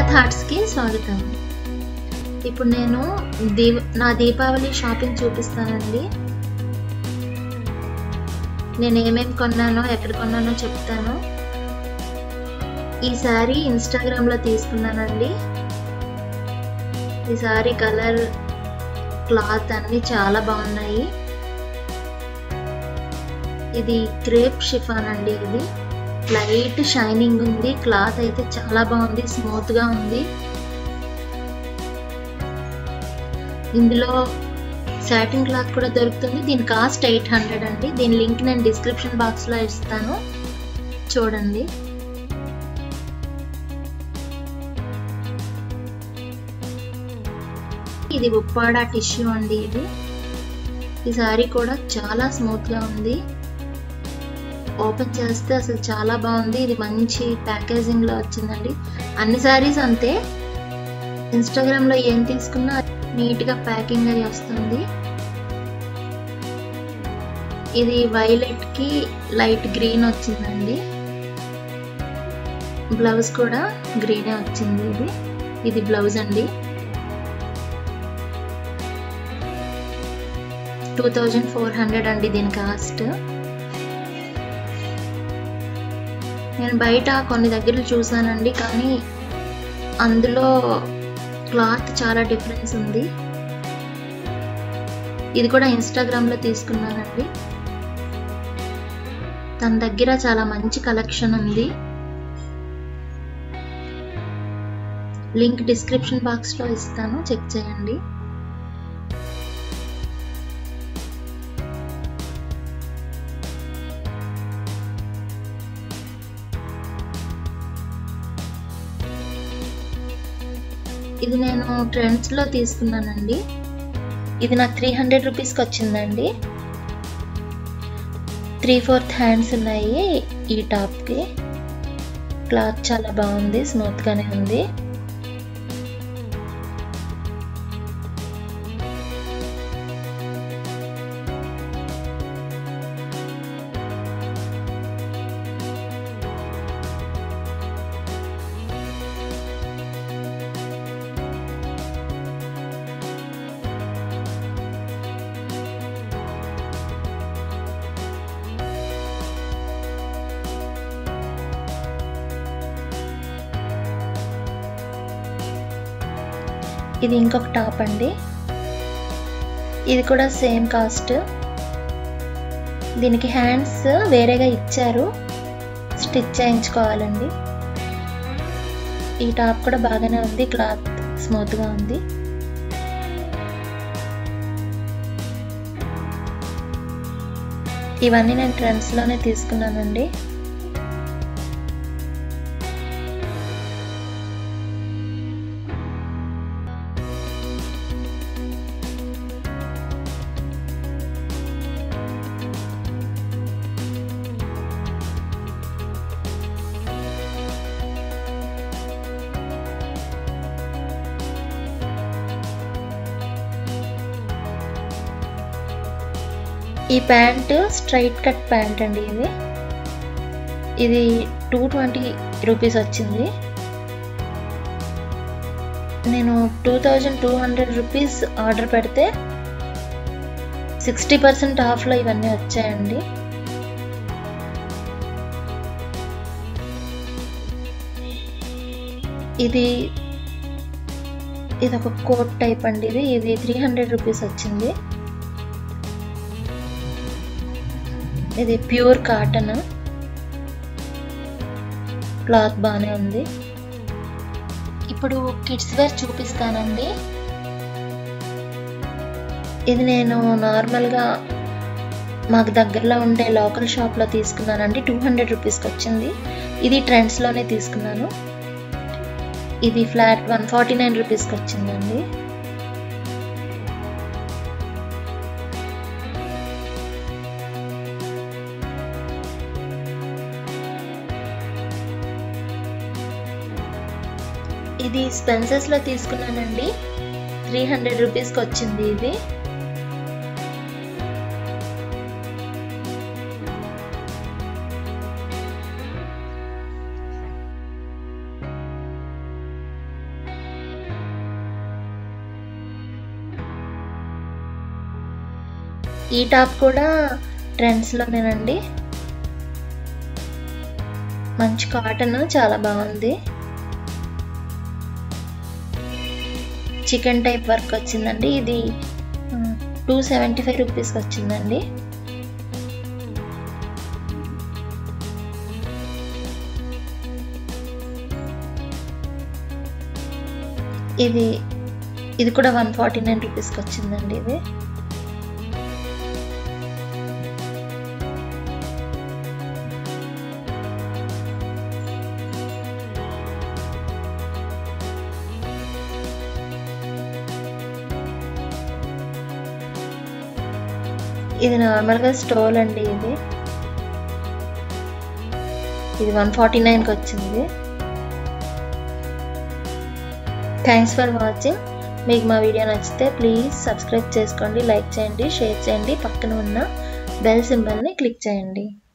థాట్స్కి స్వాగతం ఇప్పుడు నేను దీవ నా దీపావళి షాపింగ్ చూపిస్తానండి నేను ఏమేమి కొన్నానో ఎక్కడ కొన్నానో చెప్తాను ఈ శారీ ఇన్స్టాగ్రామ్లో తీసుకున్నానండి ఈ శారీ కలర్ క్లాత్ అన్నీ చాలా బాగున్నాయి ఇది క్రేప్ షిఫాన్ అండి ఇది లైట్ షైనింగ్ ఉంది క్లాత్ అయితే చాలా బాగుంది స్మూత్ గా ఉంది ఇందులో సాటిన్ క్లాత్ కూడా దొరుకుతుంది దీని కాస్ట్ ఎయిట్ హండ్రెడ్ అండి దీని లింక్ నేను డిస్క్రిప్షన్ బాక్స్ లో ఇస్తాను చూడండి ఇది ఉప్పాడ టిష్యూ అండి ఇది ఈ సారీ కూడా చాలా స్మూత్ గా ఉంది ఓపెన్ చేస్తే అసలు చాలా బాగుంది ఇది మంచి ప్యాకేజింగ్ లో వచ్చిందండి అన్ని శారీస్ అంతే ఇన్స్టాగ్రామ్ లో ఏం తీసుకున్నా నీట్ గా ప్యాకింగ్ అది వస్తుంది ఇది వైలెట్ కి లైట్ గ్రీన్ వచ్చిందండి బ్లౌజ్ కూడా గ్రీనే వచ్చింది ఇది ఇది బ్లౌజ్ అండి టూ థౌజండ్ ఫోర్ హండ్రెడ్ అండి దీని కాస్ట్ నేను బయట కొన్ని దగ్గరలు చూసానండి కానీ అందులో క్లాత్ చాలా డిఫరెన్స్ ఉంది ఇది కూడా ఇన్స్టాగ్రామ్లో తీసుకున్నానండి తన దగ్గర చాలా మంచి కలెక్షన్ ఉంది లింక్ డిస్క్రిప్షన్ బాక్స్లో ఇస్తాను చెక్ చేయండి ఇది నేను ట్రెండ్స్లో తీసుకున్నానండి ఇది నాకు త్రీ హండ్రెడ్ రూపీస్కి వచ్చిందండి త్రీ ఫోర్త్ హ్యాండ్స్ ఉన్నాయి ఈ టాప్కి క్లాత్ చాలా బాగుంది స్మూత్గానే ఉంది ఇది ఇంకొక టాప్ అండి ఇది కూడా సేమ్ కాస్ట్ దీనికి హ్యాండ్స్ వేరేగా ఇచ్చారు స్టిచ్ చేయించుకోవాలండి ఈ టాప్ కూడా బాగానే ఉంది క్లాత్ స్మూత్గా ఉంది ఇవన్నీ నేను ట్రెండ్స్లోనే తీసుకున్నానండి ఈ ప్యాంట్ స్ట్రైట్ కట్ ప్యాంట్ అండి ఇది ఇది టూ ట్వంటీ రూపీస్ వచ్చింది నేను two thousand two hundred rupees order పెడితే సిక్స్టీ పర్సెంట్ ఆఫ్లో ఇవన్నీ వచ్చాయండి ఇది ఇది ఒక కోట్ టైప్ అండి ఇది ఇది త్రీ హండ్రెడ్ రూపీస్ వచ్చింది ఇది ప్యూర్ కాటన్ క్లాత్ బాగానే ఉంది ఇప్పుడు కిడ్స్ వేర్ చూపిస్తానండి ఇది నేను నార్మల్గా మాకు దగ్గరలో ఉండే లోకల్ షాప్లో తీసుకున్నానండి టూ హండ్రెడ్ రూపీస్కి వచ్చింది ఇది ట్రెండ్స్లోనే తీసుకున్నాను ఇది ఫ్లాట్ వన్ ఫార్టీ నైన్ రూపీస్కి వచ్చిందండి ఇది స్పెన్సెస్లో తీసుకున్నానండి త్రీ హండ్రెడ్ రూపీస్కి వచ్చింది ఇది ఈ టాప్ కూడా ట్రెండ్స్లోనేనండి మంచి కాటన్ చాలా బాగుంది చికెన్ టైప్ వర్క్ వచ్చిందండి ఇది టూ సెవెంటీ ఫైవ్ రూపీస్కి వచ్చిందండి ఇది ఇది కూడా వన్ ఫార్టీ నైన్ రూపీస్కి వచ్చిందండి ఇది ఇది నార్మల్గా స్టోల్ అండి ఇది ఇది వన్ ఫార్టీ నైన్కి వచ్చింది థ్యాంక్స్ ఫర్ వాచింగ్ మీకు మా వీడియో నచ్చితే ప్లీజ్ సబ్స్క్రైబ్ చేసుకోండి లైక్ చేయండి షేర్ చేయండి పక్కన ఉన్న బెల్ సింబల్ని క్లిక్ చేయండి